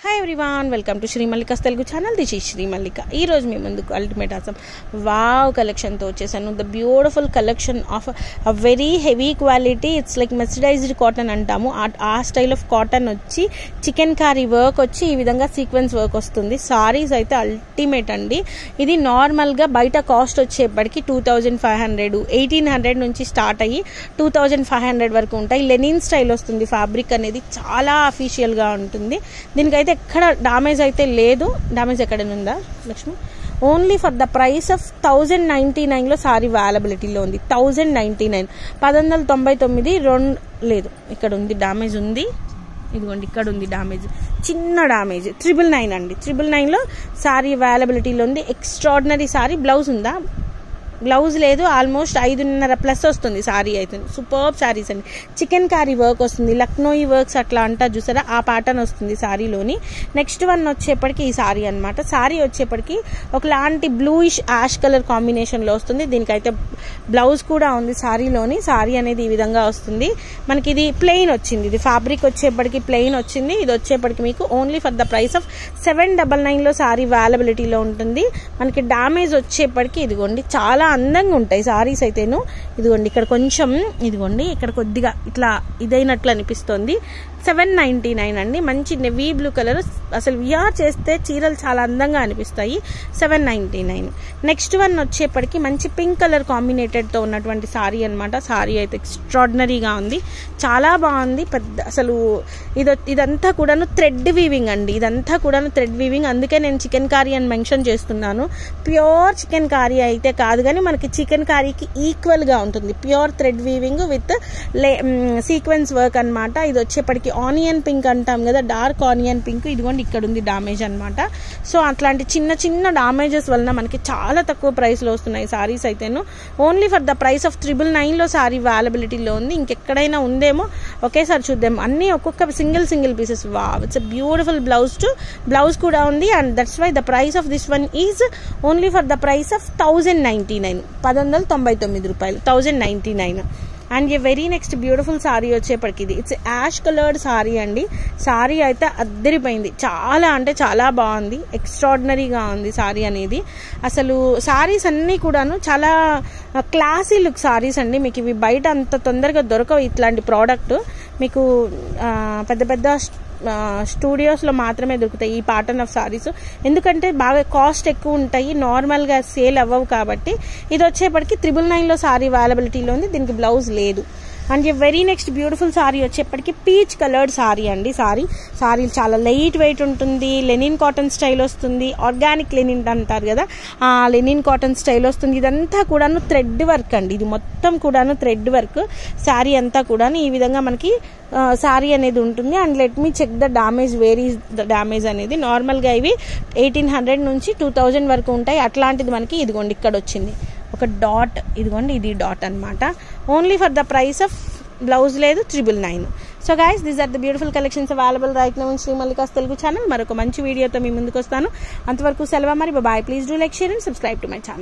hi everyone welcome to Sri Mallika's Telugu channel this ఈ శ్రీ మల్లిక ఈ రోజు మీ ముందుకు అల్టిమేట్ ఆసం వావ్ కలెక్షన్తో వచ్చేసాను the beautiful collection of a very heavy quality it's like mercerised cotton అంటాము ఆ- ఆ స్టైల్ ఆఫ్ కాటన్ వచ్చి చికెన్ కారీ వర్క్ వచ్చి ఈ విధంగా సీక్వెన్స్ వర్క్ వస్తుంది సారీస్ అయితే అల్టిమేట్ అండి ఇది నార్మల్గా బయట కాస్ట్ వచ్చేప్పటికి two thousand five hundred eighteen hundred నుంచి స్టార్ట్ అయ్యి టూ థౌజండ్ ఫైవ్ హండ్రెడ్ వరకు ఉంటాయి లెనిన్ స్టైల్ వస్తుంది ఫ్యాబ్రిక్ అనేది చాలా అఫీషియల్గా ఉంటుంది దీనికైతే ఎక్కడ డామేజ్ అయితే లేదు డామేజ్ ఎక్కడ ఉందా Lakshmi only for the price of thousand ninety నైన్లో సారీ అవైలబిలిటీలో ఉంది థౌజండ్ నైంటీ నైన్ పదొందల తొంభై తొమ్మిది రెండు లేదు ఇక్కడ ఉంది డామేజ్ ఉంది ఇదిగోండి ఇక్కడ ఉంది డామేజ్ చిన్న డామేజ్ ట్రిపుల్ నైన్ అండి ట్రిపుల్ నైన్లో సారీ అవైలబిలిటీలో ఉంది ఎక్స్ట్రాడినరీ సారీ బ్లౌజ్ ఉందా బ్లౌజ్ లేదు ఆల్మోస్ట్ ఐదున్నర ప్లస్ వస్తుంది సారీ అయితే సూపర్బ్ సారీస్ అండి చికెన్ కారీ వర్క్ వస్తుంది లక్నోయి వర్క్స్ అట్లా అంటా చూసారా ఆ ప్యాటర్న్ వస్తుంది సారీలోని నెక్స్ట్ వన్ వచ్చేప్పటికి ఈ సారీ అనమాట సారీ వచ్చేప్పటికి ఒకలాంటి బ్లూయిష్ యాష్ కలర్ కాంబినేషన్లో వస్తుంది దీనికైతే బ్లౌజ్ కూడా ఉంది సారీలోని సారీ అనేది ఈ విధంగా వస్తుంది మనకి ఇది ప్లెయిన్ వచ్చింది ఇది ఫ్యాబ్రిక్ వచ్చేప్పటికి ప్లెయిన్ వచ్చింది ఇది వచ్చేప్పటికి మీకు only for the price of seven double నైన్లో సారీ అవైలబిలిటీలో ఉంటుంది మనకి డామేజ్ వచ్చేప్పటికి ఇదిగోండి చాలా అందంగా ఉంటాయి సారీస్ అయితేను ఇదిగోండి ఇక్కడ కొంచెం ఇదిగోండి ఇక్కడ కొద్దిగా ఇట్లా ఇదైనట్లు అనిపిస్తుంది సెవెన్ నైంటీ నైన్ అండి మంచి నెవీ బ్లూ కలర్ అసలు విఆర్ చేస్తే చీరలు చాలా అందంగా అనిపిస్తాయి seven ninety nine next one వచ్చేప్పటికి మంచి పింక్ కలర్ కాంబినేటెడ్తో ఉన్నటువంటి సారీ అనమాట సారీ అయితే ఎక్స్ట్రాడినరీగా ఉంది చాలా బాగుంది పెద్ద అసలు ఇది ఇదంతా కూడాను థ్రెడ్ వీవింగ్ అండి ఇదంతా కూడాను థ్రెడ్ వీవింగ్ అందుకే నేను చికెన్ కారీ అని మెన్షన్ చేస్తున్నాను ప్యూర్ చికెన్ కారీ అయితే కాదు కానీ మనకి చికెన్ కారీకి ఈక్వల్గా ఉంటుంది ప్యూర్ థ్రెడ్ వీవింగ్ విత్ లే సీక్వెన్స్ వర్క్ అనమాట ఇది వచ్చేప్పటికి ఆనియన్ పింక్ అంటాం కదా డార్క్ ఆనియన్ పింక్ ఇదిగోండి ఇక్కడ ఉంది డామేజ్ అనమాట సో అట్లాంటి చిన్న చిన్న డామేజెస్ వలన మనకి చాలా తక్కువ ప్రైస్లో వస్తున్నాయి సారీస్ అయితేను only for the price of triple నైన్లో సారీ అవైలబిలిటీలో ఉంది ఇంకెక్కడైనా ఉందేమో ఒకేసారి చూద్దాం అన్నీ ఒక్కొక్క సింగిల్ సింగిల్ పీసెస్ వా it's beautiful blouse to blouse కూడా ఉంది and that's why the price of this one is only for the price of thousand ninety nine పదొందల తొంభై తొమ్మిది రూపాయలు thousand ninety nine and a very next beautiful sari వచ్చేప్పటికి ఇది it's ash coloured sari అండి సారీ అయితే అద్దరిపోయింది చాలా అంటే చాలా బాగుంది ఎక్స్ట్రాడినరీగా ఉంది సారీ అనేది అసలు సారీస్ అన్నీ కూడాను చాలా క్లాసీ లుక్ సారీస్ అండి మీకు ఇవి బయట అంత తొందరగా దొరకవు ఇట్లాంటి ప్రోడక్ట్ మీకు ఆ, పెద్ద పెద్ద ఆ, స్టూడియోస్లో మాత్రమే దొరుకుతాయి ఈ ప్యాటర్న్ ఆఫ్ సారీస్ ఎందుకంటే బాగా కాస్ట్ ఎక్కువ ఉంటాయి నార్మల్గా సేల్ అవ్వవు కాబట్టి ఇది వచ్చేప్పటికి త్రిబుల్ నైన్లో సారీ అవైలబిలిటీలో ఉంది దీనికి బ్లౌజ్ లేదు and very next beautiful sari వచ్చేప్పటికి పీచ్ కలర్డ్ సారీ అండి సారీ సారీ చాలా లైట్ వెయిట్ ఉంటుంది లెనిన్ కాటన్ స్టైల్ వస్తుంది ఆర్గానిక్ లెనిన్ అంటారు కదా ఆ లెనిన్ కాటన్ స్టైల్ వస్తుంది ఇదంతా కూడాను థ్రెడ్ వర్క్ అండి ఇది మొత్తం కూడాను థ్రెడ్ వర్క్ శారీ అంతా కూడాను ఈ విధంగా మనకి శారీ అనేది ఉంటుంది and let me check the damage varies the damage అనేది నార్మల్గా ఇవి ఎయిటీన్ హండ్రెడ్ నుంచి టూ థౌజండ్ వరకు ఉంటాయి అట్లాంటిది మనకి ఇదిగోండి ఇక్కడ వచ్చింది ఒక డాట్ ఇదిగోండి ఇది డాట్ అనమాట only for the price of blouse లేదు triple nine so guys these are the beautiful collections available right now Sri Mallika's Telugu channel మరొక మంచి వీడియోతో మీ ముందుకు వస్తాను అంతవరకు సెలవు మరి bye please do like share and subscribe to my channel